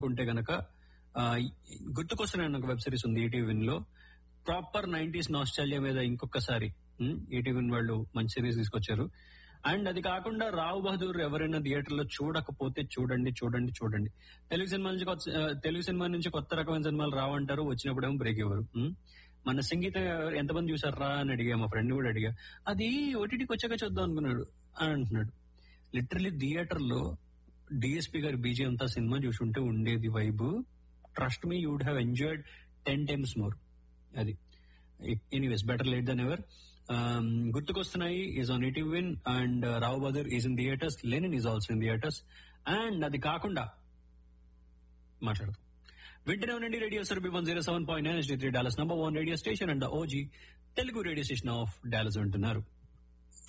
ఉంటే గనక ఆ, గుర్తుకొస్తున్నాయి ఒక వెబ్ సిరీస్ ఉంది ఈటీవీన్ లో ప్రాపర్ నైన్టీస్ నాస్టాలియా మీద ఇంకొకసారి ఈటీవీన్ వాళ్ళు మంచి సిరీస్ తీసుకొచ్చారు అండ్ అది కాకుండా రావు బహదూర్ ఎవరైనా థియేటర్ లో చూడకపోతే చూడండి చూడండి చూడండి తెలుగు సినిమా నుంచి కొత్త- ఆ, తెలుగు సినిమా నుంచి కొత్త రకమైన సినిమాలు రావంటారు వచ్చినప్పుడేమో బ్రేక్ ఇవ్వరు ఉమ్. మన సంగీతం ఎవరు- ఎంతమంది చూసారా అని అడిగా మా ఫ్రెండ్ కూడా అడిగా అది ఓటీటీకి వచ్చాక చూద్దాం అనుకున్నాడు అని అంటున్నాడు లిటరలీ థియేటర్ లో డిఎస్పీ గారి బీజీ అంతా సినిమా చూసుంటే ఉండేది vibe trust me would have enjoyed ten times more అది anyways better late than ever గుర్తుకొస్తున్నాయి is on eighty win and Rao Bahadur is in theatres Lenin is also in theatres and అది కాకుండా మాట్లాడదాం వింటనే ఉండండి radio Surabhi one zero seven point nine three Dallas number one radio station and OG Telugu radio station of Dallas వింటున్నారు